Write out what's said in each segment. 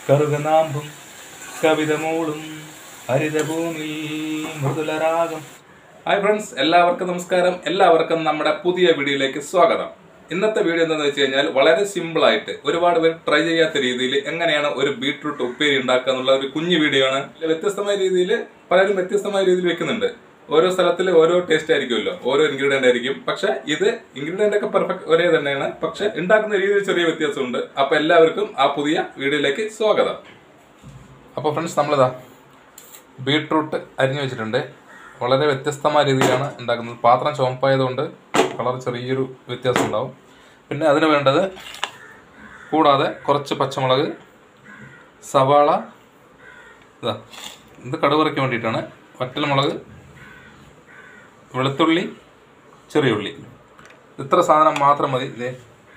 കറുകനാമ്പും കവിത മൂളും ഹരിതഭൂമി മൃദുലരാഗം hi friends എല്ലാവർക്കും നമസ്കാരം എല്ലാവർക്കും നമ്മുടെ പുതിയ വീഡിയോയിലേക്ക് സ്വാഗതം ഇന്നത്തെ വീഡിയോ എന്താണെന്ന് വെച്ച് കഴിഞ്ഞാൽ വളരെ സിമ്പിൾ ആയിട്ട് ഒരുപാട് പേര് ട്രൈ ചെയ്യാത്ത രീതിയിൽ എങ്ങനെയാണ് ഒരു ബീട്രൂട്ട് ഉപ്പേരി ഉണ്ടാക്കുക എന്നുള്ള ഒരു കുഞ്ഞു വീഡിയോ ആണ് വ്യത്യസ്തമായ രീതിയിൽ പലരും വ്യത്യസ്തമായ രീതിയിൽ വെക്കുന്നുണ്ട് ഓരോ സ്ഥലത്തിൽ ഓരോ ടേസ്റ്റ് ആയിരിക്കുമല്ലോ ഓരോ ഇൻഗ്രീഡിയന്റ് ആയിരിക്കും പക്ഷെ ഇത് ഇൻഗ്രീഡിയന്റ് ഒക്കെ പെർഫെക്റ്റ് ഒരേ തന്നെയാണ് പക്ഷെ ഉണ്ടാക്കുന്ന രീതിയിൽ ചെറിയ വ്യത്യാസമുണ്ട് അപ്പൊ എല്ലാവർക്കും ആ പുതിയ വീഡിയോയിലേക്ക് സ്വാഗതം അപ്പോൾ ഫ്രണ്ട്സ് നമ്മളിതാ ബീട്രൂട്ട് അരിഞ്ഞു വെച്ചിട്ടുണ്ട് വളരെ വ്യത്യസ്തമായ രീതിയിലാണ് ഉണ്ടാക്കുന്നത് പാത്രം ചുവപ്പായതുകൊണ്ട് കളർ ചെറിയൊരു വ്യത്യാസം ഉണ്ടാവും പിന്നെ അതിന് വേണ്ടത് കൂടാതെ കുറച്ച് പച്ചമുളക് സവാള ഇതാ ഇത് കടുവറയ്ക്ക് വേണ്ടിയിട്ടാണ് വറ്റൽമുളക് വെളുത്തുള്ളി ചെറിയ ഉള്ളി ഇത്ര സാധനം മാത്രം മതി ഇതേ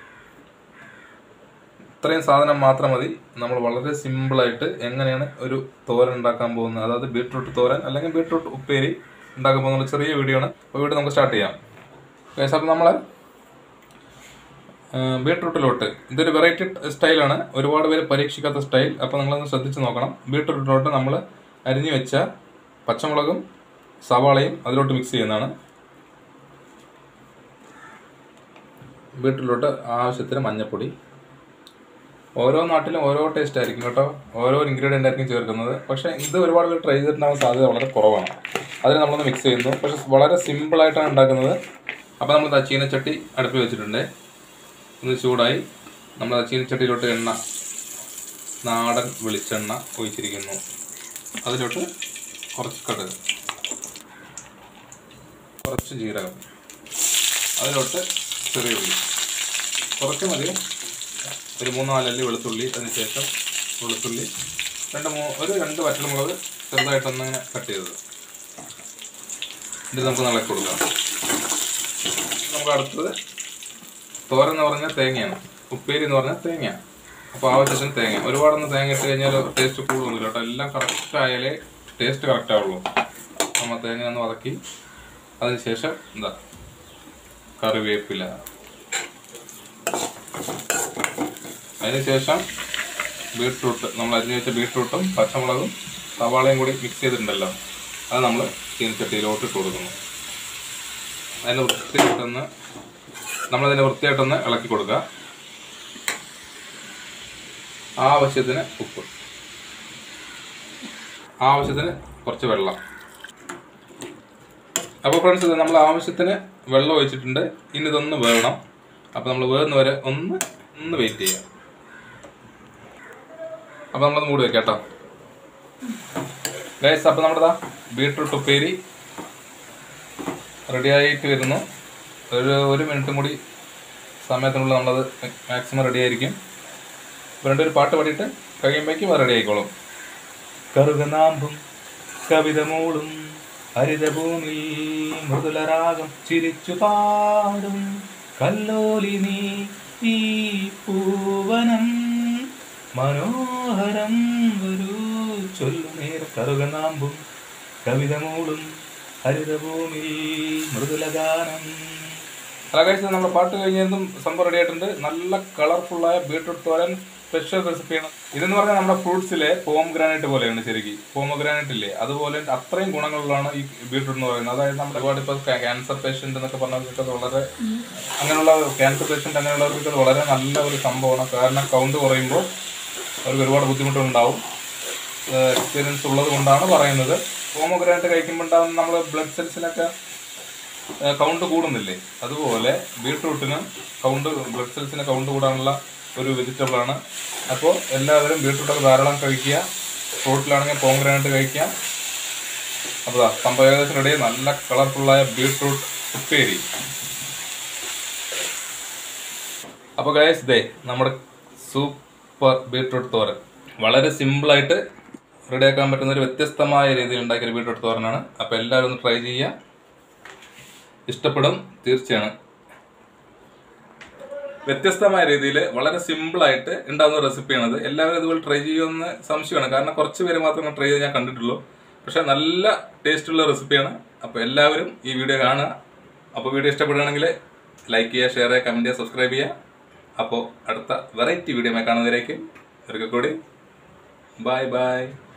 ഇത്രയും സാധനം മാത്രം മതി നമ്മൾ വളരെ സിമ്പിളായിട്ട് എങ്ങനെയാണ് ഒരു തോരൻ ഉണ്ടാക്കാൻ പോകുന്നത് അതായത് ബീട്രൂട്ട് തോരൻ അല്ലെങ്കിൽ ബീട്രൂട്ട് ഉപ്പേരി ഉണ്ടാക്കാൻ പോകുന്ന ഒരു ചെറിയ വീഡിയോ ആണ് അപ്പോൾ വീഡിയോ നമുക്ക് സ്റ്റാർട്ട് ചെയ്യാം ഗൈസ് അപ്പോൾ നമ്മൾ ബീട്രൂട്ടിലോട്ട് ഇതൊരു വെറൈറ്റി സ്റ്റൈലാണ് ഒരുപാട് പേര് പരീക്ഷിക്കാത്ത സ്റ്റൈൽ അപ്പോൾ നിങ്ങളൊന്ന് ശ്രദ്ധിച്ച് നോക്കണം ബീട്രൂട്ടിലോട്ട് നമ്മൾ അരിഞ്ഞു വെച്ച പച്ചമുളകും സവാളയും അതിലോട്ട് മിക്സ് ചെയ്യുന്നതാണ് ബീട്രൂട്ടിലോട്ട് ആവശ്യത്തിന് മഞ്ഞൾപ്പൊടി ഓരോ നാട്ടിലും ഓരോ ടേസ്റ്റ് ആയിരിക്കും കേട്ടോ ഓരോ ഇൻഗ്രീഡിയൻ്റ് ആയിരിക്കും ചേർക്കുന്നത് പക്ഷേ ഇത് ഒരുപാട് പേര് ട്രൈ ചെയ്തിട്ടുണ്ടാകാൻ സാധ്യത വളരെ കുറവാണ് അതിന് നമ്മളൊന്ന് മിക്സ് ചെയ്യുന്നു പക്ഷെ വളരെ സിമ്പിളായിട്ടാണ് ഉണ്ടാക്കുന്നത് അപ്പോൾ നമ്മൾ ചീനച്ചട്ടി അടുപ്പിൽ വെച്ചിട്ടുണ്ട് ഒന്ന് ചൂടായി നമ്മൾ ചീനച്ചട്ടിയിലോട്ട് എണ്ണ നാടൻ വെളിച്ചെണ്ണ ഒഴിച്ചിരിക്കുന്നു അതിലോട്ട് കുറച്ച് കടുക് കുറച്ച് ജീരകം അതിലോട്ട് ചെറിയ ഉള്ളി കുറച്ച് മതി ഒരു മൂന്ന് നാലല്ലി വെളുത്തുള്ളി അതിനുശേഷം വെളുത്തുള്ളി രണ്ട് മൂ ഒരു രണ്ട് വറ്റൽമുളക് ചെറുതായിട്ടൊന്ന് ഇങ്ങനെ കട്ട് ചെയ്തത് ഇത് നമുക്ക് നിളക്കി കൊടുക്കാം നമുക്ക് അടുത്തത് തോരൻ എന്ന് പറഞ്ഞാൽ തേങ്ങയാണ് ഉപ്പേരി എന്ന് പറഞ്ഞാൽ തേങ്ങ അപ്പോൾ ആവശ്യത്തിന് തേങ്ങ ഒരുപാടൊന്നും തേങ്ങ ഇട്ട് കഴിഞ്ഞാൽ ടേസ്റ്റ് കൂടുതലൊന്നുമില്ല കേട്ടോ എല്ലാം കറക്റ്റ് ആയാലേ ടേസ്റ്റ് കറക്റ്റ് ആവുള്ളൂ നമ്മൾ തേങ്ങ ഒന്ന് വതക്കി അതിനുശേഷം എന്താ കറിവേപ്പില അതിനുശേഷം ബീട്രൂട്ട് നമ്മൾ അരിഞ്ഞു വെച്ച ബീട്രൂട്ടും പച്ചമുളകും സവാളയും കൂടി മിക്സ് ചെയ്തിട്ടുണ്ടല്ലോ അത് നമ്മൾ ചീനച്ചട്ടിയിലോട്ട് ഇട്ട് കൊടുക്കുന്നു അതിന് വൃത്തിയായിട്ടൊന്ന് നമ്മളതിനെ വൃത്തിയായിട്ടൊന്ന് ഇളക്കി കൊടുക്കുക ആവശ്യത്തിന് ഉപ്പ് ആവശ്യത്തിന് കുറച്ച് വെള്ളം അപ്പോൾ ഫ്രണ്ട്സ് ഇത് നമ്മൾ ആവശ്യത്തിന് വെള്ളം ഒഴിച്ചിട്ടുണ്ട് ഇനി ഇതൊന്ന് വേവണം അപ്പോൾ നമ്മൾ വേവുന്ന വരെ ഒന്ന് ഒന്ന് വെയിറ്റ് ചെയ്യാം അപ്പോൾ നമ്മളത് മൂടി വെക്കാം കേട്ടോ ഗൈസ് അപ്പോൾ നമ്മുടെ ബീട്രൂട്ട് ഉപ്പേരി റെഡി ആയിട്ട് വരുന്നു ഒരു ഒരു മിനിറ്റും കൂടി സമയത്തിനുള്ളിൽ നമ്മളത് മാക്സിമം റെഡി ആയിരിക്കും ഇപ്പോൾ രണ്ടൊരു പാട്ട് പാടിയിട്ട് കഴിയുമ്പോഴേക്കും അത് റെഡി ആയിക്കോളും കറുകനാമ്പും കവിത മൂളും ഹരിതഭൂമി മൃദുലരാഗം ചിരിച്ചു പാടും കല്ലോലിനി ഈ പൂവനം മനോഹരം ഒരു ചൊല്ലുനേര കറുകനാമ്പും കവിത മൂളും ഹരിതഭൂമി മൃദുലഗാനം ഹലോ കഴിച്ചത് നമ്മുടെ പാട്ട് കഴിഞ്ഞതും സംഭവം റെഡി ആയിട്ടുണ്ട് നല്ല കളർഫുള്ളായ ബീട്രൂട്ട് തോരൻ സ്പെഷ്യൽ റെസിപ്പിയാണ് ഇതെന്ന് പറഞ്ഞാൽ നമ്മുടെ ഫ്രൂട്ട്സിലെ പോം ഗ്രാനൈറ്റ് പോലെയാണ് ശരിക്കും പോമോ ഗ്രാനൈറ്റ് ഇല്ലേ അതുപോലെ അത്രയും ഗുണങ്ങളുള്ളതാണ് ഈ ബീട്രൂട്ട് എന്ന് പറയുന്നത് അതായത് നമ്മുടെ ഒരുപാട് ഇപ്പോൾ ക്യാൻസർ പേഷ്യൻ്റ് എന്നൊക്കെ പറഞ്ഞവർക്ക് അത് വളരെ അങ്ങനെയുള്ള ക്യാൻസർ പേഷ്യൻ്റ് അങ്ങനെയുള്ളവർക്ക് അത് വളരെ നല്ല ഒരു സംഭവമാണ് കാരണം കൗണ്ട് കുറയുമ്പോൾ അവർക്ക് ഒരുപാട് ബുദ്ധിമുട്ടുണ്ടാവും എക്സ്പീരിയൻസ് ഉള്ളത് കൊണ്ടാണ് പറയുന്നത് പോമോഗ്രാനൈറ്റ് കഴിക്കുമ്പോൾ ഉണ്ടാകുന്ന നമ്മൾ ബ്ലഡ് സെൽസിനൊക്കെ കൗണ്ട് കൂടുന്നില്ലേ അതുപോലെ ബീട്രൂട്ടിന് കൗണ്ട് ബ്ലഡ് സെൽസിന് കൗണ്ട് കൂടാനുള്ള ഒരു വെജിറ്റബിൾ ആണ് അപ്പോൾ എല്ലാവരും ബീട്രൂട്ടൊക്കെ ധാരാളം കഴിക്കുക ഫ്രൂട്ടിലാണെങ്കിൽ പോംഗ്രാനൈറ്റ് കഴിക്കുക അപ്പോൾ സംഭവം ഏകദേശം റെഡി നല്ല കളർഫുള്ളായ ബീട്രൂട്ട് ഉപ്പേരി അപ്പോൾ ഗൈസ് ദേ നമ്മുടെ സൂപ്പർ ബീട്രൂട്ട് തോരൻ വളരെ സിമ്പിളായിട്ട് റെഡിയാക്കാൻ പറ്റുന്ന ഒരു വ്യത്യസ്തമായ രീതിയിൽ ഉണ്ടാക്കിയ ഒരു ബീട്രൂട്ട് തോരനാണ് അപ്പോൾ എല്ലാവരും ഒന്ന് ട്രൈ ചെയ്യുക ഇഷ്ടപ്പെടും തീർച്ചയാണ് വ്യത്യസ്തമായ രീതിയിൽ വളരെ സിമ്പിളായിട്ട് ഉണ്ടാകുന്ന റെസിപ്പിയാണത് എല്ലാവരും ഇതുപോലെ ട്രൈ ചെയ്യുമെന്ന് സംശയമാണ് കാരണം കുറച്ച് പേര് മാത്രമേ ട്രൈ ചെയ്ത് ഞാൻ കണ്ടിട്ടുള്ളൂ പക്ഷെ നല്ല ടേസ്റ്റുള്ള റെസിപ്പിയാണ് അപ്പോൾ എല്ലാവരും ഈ വീഡിയോ കാണുക അപ്പോൾ വീഡിയോ ഇഷ്ടപ്പെടുകയാണെങ്കിൽ ലൈക്ക് ചെയ്യുക ഷെയർ ചെയ്യുക കമൻറ്റ് ചെയ്യുക സബ്സ്ക്രൈബ് ചെയ്യുക അപ്പോൾ അടുത്ത വെറൈറ്റി വീഡിയോ കാണുന്നതിലേക്ക് ഒരിക്കൽ കൂടി ബൈ ബൈ